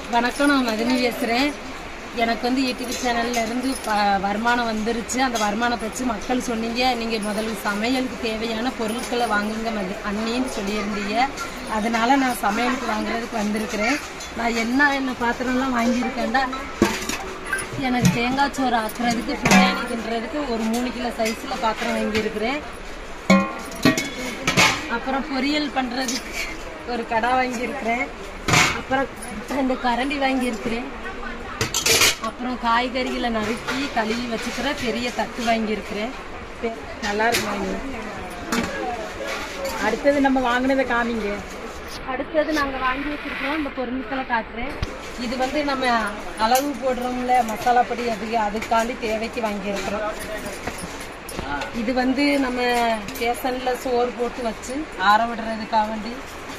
வணக்கம் நான் மதினி பேசுகிறேன் எனக்கு வந்து யூடியூப் சேனல்ல இருந்து ப வருமானம் வந்துருச்சு அந்த வருமானத்தை வச்சு மக்கள் சொன்னீங்க நீங்கள் முதல்ல சமையலுக்கு தேவையான பொருட்களை வாங்குங்க மதி அண்ணின்னு சொல்லியிருந்தீங்க அதனால நான் சமையலுக்கு வாங்குறதுக்கு வந்திருக்கிறேன் நான் என்ன என்ன பாத்திரம்லாம் வாங்கியிருக்கேன்டா எனக்கு தேங்காய் சோறு ஆக்குறதுக்கு பிரியாணி தின்றதுக்கு ஒரு மூணு கிலோ சைஸில் பாத்திரம் வாங்கியிருக்கிறேன் அப்புறம் பொரியல் பண்ணுறதுக்கு ஒரு கடை வாங்கியிருக்கிறேன் அப்புறம் ரெண்டு கரண்டி வாங்கியிருக்கிறேன் அப்புறம் காய்கறிகளை நறுக்கி கழுவி வச்சுக்கிற பெரிய தட்டு வாங்கியிருக்கிறேன் பெ- நல்லா இருக்கும் வாங்கி அடுத்தது நம்ம வாங்கினதை காமிங்க அடுத்தது நாங்கள் வாங்கி வச்சிருக்கிறோம் இந்த பொருட்களை காட்டுறேன் இது வந்து நம்ம அளவு போடுறோம்ல மசாலா பொடி அது அதுக்காண்டி தேவைக்கு வாங்கியிருக்கிறோம் இது வந்து நம்ம ஸ்டேஷனில் சோறு போட்டு வச்சு ஆற விடுறதுக்காக வேண்டி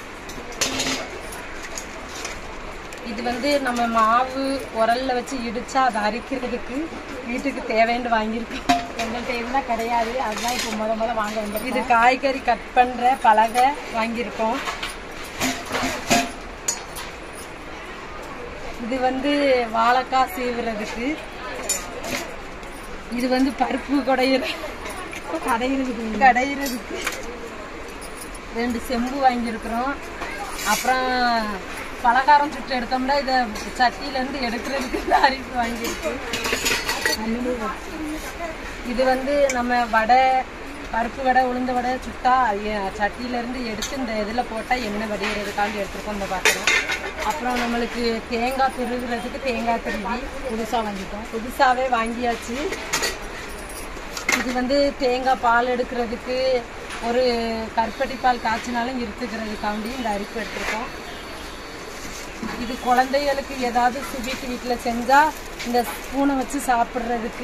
இது வந்து நம்ம மாவு உரல்ல வச்சு இடிச்சா அதை அரிக்கிறதுக்கு வீட்டுக்கு தேவைன்னு வாங்கியிருக்கோம் எங்கள்கிட்ட இருந்தால் கிடையாது அதுதான் இப்போ முத முத வாங்க வந்தோம் இது காய்கறி கட் பண்ற பலகை வாங்கியிருக்கோம் இது வந்து வாழைக்காய் சீவுறதுக்கு இது வந்து பருப்பு குடையிற கடையிறதுக்கு கடையிறதுக்கு ரெண்டு செம்பு வாங்கியிருக்கிறோம் அப்புறம் பலகாரம் சுட்டு எடுத்தோம்னா இதை சட்டியிலேருந்து எடுக்கிறதுக்கு இந்த அரிப்பு வாங்கியிருக்கு இது வந்து நம்ம வடை பருப்பு வடை உளுந்த வடை சுட்டா எ- சட்டியிலேருந்து எடுத்து இந்த இதில் போட்டால் எண்ணெய் வடிகிறதுக்காண்டி எடுத்துருக்கோம் இந்த பாத்திரம் அப்புறம் நம்மளுக்கு தேங்காய் திருகுறதுக்கு தேங்காய் திருவி புதுசாக வாங்கிட்டோம் புதுசாகவே வாங்கியாச்சு இது வந்து தேங்காய் பால் எடுக்கிறதுக்கு ஒரு கருப்பட்டி பால் காய்ச்சினாலும் இருத்துக்கிறதுக்காண்டி இந்த அரிப்பு எடுத்திருக்கோம் இது குழந்தைகளுக்கு ஏதாவது ஸ்வீட் வீட்டில் செஞ்சால் இந்த ஸ்பூனை வச்சு சாப்பிட்றதுக்கு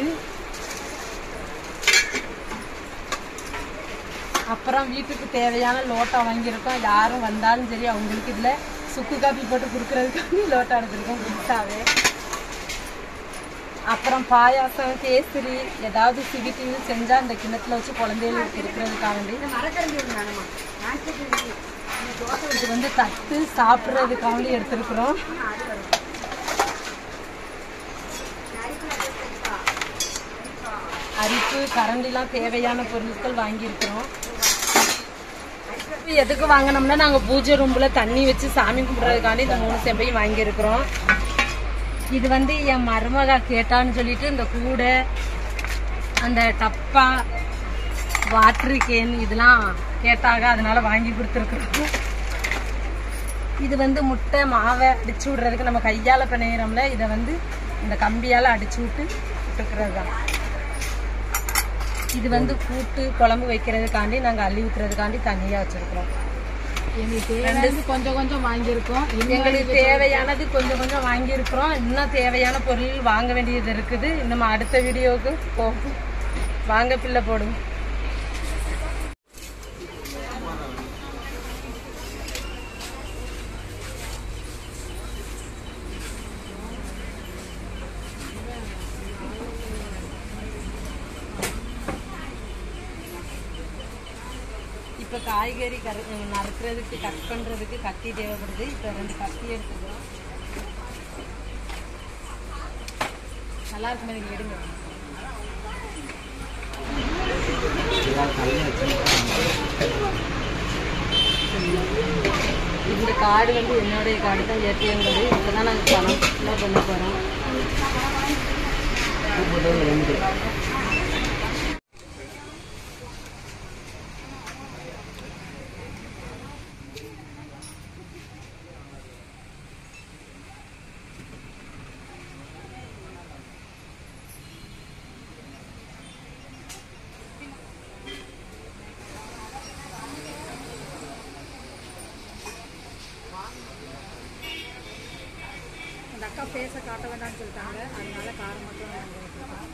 அப்புறம் வீட்டுக்கு தேவையான லோட்டா வாங்கியிருக்கோம் யாரும் வந்தாலும் சரி அவங்களுக்கு இதில் சுக்கு காப்பி போட்டு கொடுக்கறதுக்காண்டி லோட்டா எடுத்திருக்கோம் புதுசாகவே அப்புறம் பாயாசம் கேசரி ஏதாவது ஸ்வீட் இது செஞ்சால் இந்த கிணத்துல வச்சு குழந்தைகளுக்கு இருக்கிறதுக்காக இது வந்து தட்டு சாப்பிட்றதுக்காண்டி எடுத்திருக்கிறோம் அரிப்பு கரண்டிலாம் தேவையான பொருட்கள் வாங்கியிருக்கிறோம் இது எதுக்கு வாங்கினோம்னா நாங்கள் பூஜை ரூமில் தண்ணி வச்சு சாமி கும்பிட்றதுக்காண்டி இந்த மூணு செம்பையும் வாங்கியிருக்கிறோம் இது வந்து என் மருமகா கேட்டான்னு சொல்லிட்டு இந்த கூடை அந்த டப்பா வாட்டர் கேன் இதெல்லாம் கேட்டாங்க அதனால வாங்கி கொடுத்துருக்குறோம் இது வந்து முட்டை மாவை அடிச்சு விடுறதுக்கு நம்ம கையால பிணையிறோம்ல இதை வந்து இந்த கம்பியால அடிச்சு விட்டு விட்டுக்கிறது தான் இது வந்து கூட்டு குழம்பு வைக்கிறதுக்காண்டி நாங்கள் அள்ளி ஊத்துறதுக்காண்டி தனியாக வச்சிருக்கிறோம் எங்களுக்கு தேவையானது கொஞ்சம் கொஞ்சம் வாங்கியிருக்கோம் எங்களுக்கு தேவையானது கொஞ்சம் கொஞ்சம் வாங்கியிருக்கிறோம் இன்னும் தேவையான பொருள் வாங்க வேண்டியது இருக்குது நம்ம அடுத்த வீடியோவுக்கு போகும் வாங்க பிள்ளை போடும் இப்போ காய்கறி கரு நறுக்கிறதுக்கு கட் பண்ணுறதுக்கு கத்தி தேவைப்படுது இப்போ ரெண்டு கத்தி எடுத்துக்கிறோம் நல்லா இருக்கும் எனக்கு எடுங்க இந்த கார்டு வந்து என்னுடைய கார்டு தான் ஏடிஎம் கார்டு இப்போ தான் நாங்கள் பணம் ஃபுல்லாக பண்ண போகிறோம் அந்த அக்கா பேச காட்ட வேண்டாம்னு சொல்லிட்டாங்க அதனால காரம் மட்டும் வாங்கி வச்சிருக்கோம்.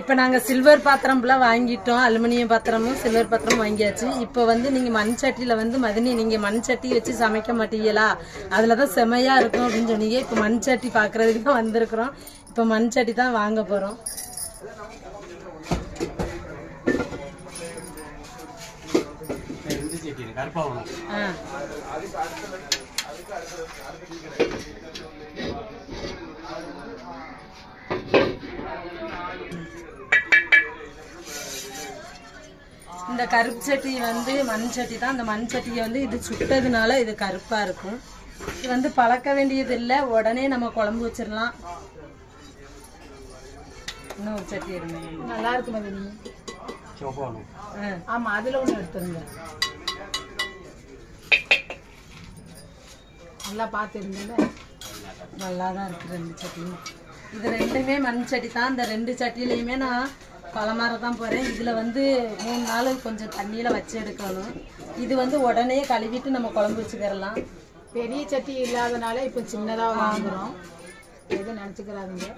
இப்போ நாங்கள் சில்வர் பாத்திரம்லாம் வாங்கிட்டோம் அலுமினியம் பாத்திரமும் சில்வர் பாத்திரமும் வாங்கியாச்சு இப்போ வந்து நீங்கள் மண் சட்டியில் வந்து மதினி நீங்கள் மண் சட்டி வச்சு சமைக்க மாட்டீங்களா அதில் தான் செமையாக இருக்கும் அப்படின்னு சொன்னீங்க இப்போ மண் சட்டி பார்க்குறதுக்கு தான் வந்திருக்கிறோம் இப்போ மண் சட்டி தான் வாங்க போகிறோம் ஆ இந்த கருப்பு சட்டி வந்து மண் சட்டி தான் அந்த மண் சட்டியை வந்து இது சுட்டதுனால இது கருப்பா இருக்கும் இது வந்து பழக்க வேண்டியது இல்லை உடனே நம்ம குழம்பு வச்சிடலாம் இன்னும் ஒரு சட்டி இருங்க நல்லா இருக்கு மதினி ஆ ஆமா அதுல ஒண்ணு எடுத்துருங்க நல்லா பார்த்து இருந்தேன் நல்லா தான் இருக்கு ரெண்டு சட்டியும் இது ரெண்டுமே மண் சட்டி தான் இந்த ரெண்டு சட்டிலையுமே நான் பலமாற தான் போகிறேன் இதில் வந்து மூணு நாள் கொஞ்சம் தண்ணியில் வச்சு எடுக்கணும் இது வந்து உடனே கழுவிட்டு நம்ம குழம்பு வச்சுக்கிறலாம் பெரிய சட்டி இல்லாதனால இப்போ சின்னதா வாங்குறோம் எதுவும் நினச்சிக்கிறாதீங்க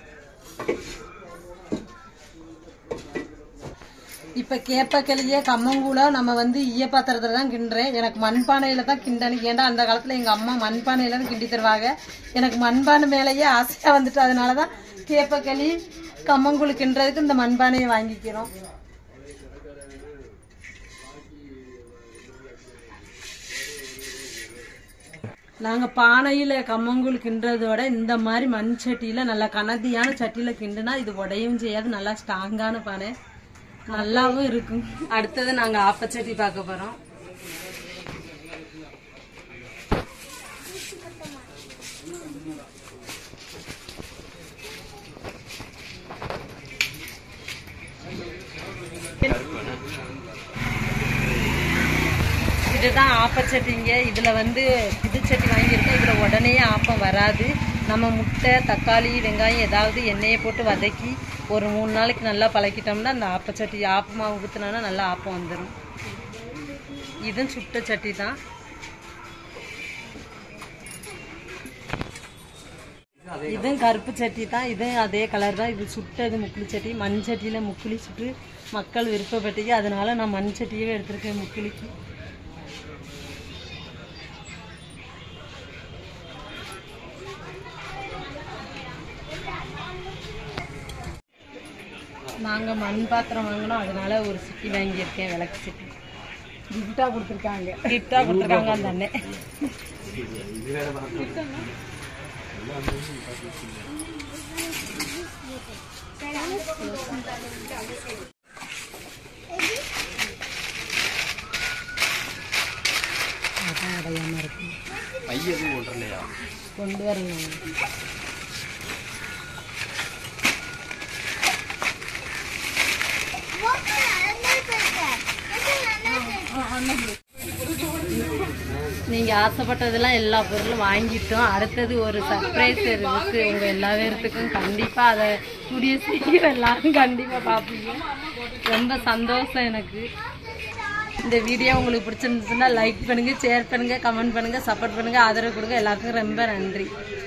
இப்போ கேப்பக்களியே கம்மங்கூழ நம்ம வந்து ஈய பாத்திரத்தில் தான் கிண்டுறேன் எனக்கு மண்பானையில் தான் கிண்டணும் ஏன்டா அந்த காலத்தில் எங்கள் அம்மா மண்பானையில தான் கிண்டி தருவாங்க எனக்கு மண்பானை மேலேயே ஆசையாக வந்துட்டு அதனால தான் கேப்பக்களி கம்மங்கூழ் கிண்டுறதுக்கு இந்த மண்பானையை வாங்கிக்கிறோம் நாங்கள் பானையில் கம்மங்கூழ் கிண்டுறதோட இந்த மாதிரி மண் சட்டியில் நல்லா கனதியான சட்டியில் கிண்டுனா இது உடையவும் செய்யாது நல்லா ஸ்ட்ராங்கான பானை நல்லாவும் இருக்கும் அடுத்தது நாங்கள் ஆப்பச்சட்டி பார்க்க போகிறோம் இதுதான் ஆப்பச்சட்டிங்க இதில் வந்து புதுச்சட்டி வாங்கியிருக்கோம் இதில் உடனே ஆப்பம் வராது நம்ம முட்டை தக்காளி வெங்காயம் ஏதாவது எண்ணெயை போட்டு வதக்கி ஒரு மூணு நாளைக்கு நல்லா பழக்கிட்டோம்னா அந்த ஆப்பச்சட்டி ஆப்பமாக ஊற்றினோன்னா நல்லா ஆப்பம் வந்துடும் இதுவும் சுட்ட சட்டி தான் இதுவும் கருப்பு சட்டி தான் இதுவும் அதே கலர் தான் இது சுட்டது முக்குளி சட்டி மண் சட்டியில் முக்குளி சுட்டு மக்கள் விருப்பப்பட்டீங்க அதனால நான் மண் சட்டியவே எடுத்திருக்கேன் முக்குளிக்கு நாங்கள் மண் பாத்திரம் வாங்கினோம் அதனால ஒரு சிட்டி வாங்கியிருக்கேன் விளக்கு சிட்டி கிஃப்டா கொடுத்துருக்காங்க கிஃப்டாக கொடுத்துருக்காங்க அந்த அண்ணன் அதான் அடையாம இருக்கு கொண்டு வரணும் நீங்க ஆசைப்பட்டதெல்லாம் எல்லா பொருளும் வாங்கிட்டோம் அடுத்தது ஒரு சர்ப்ரைஸ் இருக்கு உங்க எல்லா பேர்த்துக்கும் கண்டிப்பா அதை கூடிய சீக்கிரம் எல்லாரும் கண்டிப்பா பார்ப்பீங்க ரொம்ப சந்தோஷம் எனக்கு இந்த வீடியோ உங்களுக்கு பிடிச்சிருந்துச்சுன்னா லைக் பண்ணுங்க ஷேர் பண்ணுங்க கமெண்ட் பண்ணுங்க சப்போர்ட் பண்ணுங்க ஆதரவு கொடுங்க எல்லாருக்கும் ரொம்ப நன்றி